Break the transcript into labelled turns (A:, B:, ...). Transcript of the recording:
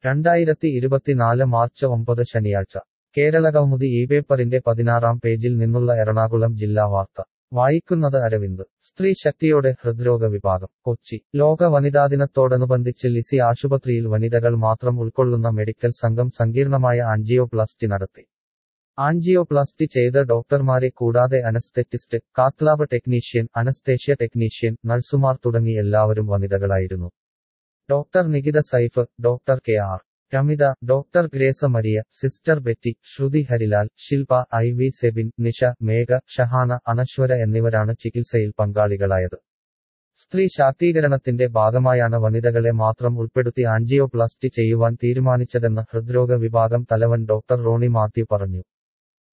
A: രണ്ടായിരത്തി ഇരുപത്തിനാല് മാർച്ച് ഒമ്പത് ശനിയാഴ്ച കേരളകൗമുദി ഈ പേപ്പറിന്റെ പതിനാറാം പേജിൽ നിന്നുള്ള എറണാകുളം ജില്ലാ വാർത്ത വായിക്കുന്നത് അരവിന്ദ് സ്ത്രീ ശക്തിയോടെ ഹൃദ്രോഗ വിഭാഗം കൊച്ചി ലോക വനിതാ ദിനത്തോടനുബന്ധിച്ച് ലിസി ആശുപത്രിയിൽ വനിതകൾ മാത്രം ഉൾക്കൊള്ളുന്ന മെഡിക്കൽ സംഘം സങ്കീർണമായ ആൻജിയോപ്ലാസ്റ്റി നടത്തി ആൻജിയോപ്ലാസ്റ്റി ചെയ്ത ഡോക്ടർമാരെ കൂടാതെ anaesthetist cathlab technician anaesthesia technician നഴ്സുമാർ തുടങ്ങി എല്ലാവരും വനിതകളായിരുന്നു doctor Nikitha Saif doctor K R Ramitha doctor Gresa Maria sister Betty Sruthi Harilal Shilpa I V Sebin Nisha Megha Shahana Anaswara എന്നിവരാണ് ചികിത്സയിൽ പങ്കാളികളായത് സ്ത്രീ ശാക്തീകരണത്തിന്റെ ഭാഗമായാണ് വനിതകളെ മാത്രം ഉൾപ്പെടുത്തി ആൻജിയോപ്ലാസ്റ്റി ചെയ്യുവാൻ തീരുമാനിച്ചതെന്ന് ഹൃദ്രോഗ വിഭാഗം തലവൻ ഡോക്ടർ റോണി മാത്യു പറഞ്ഞു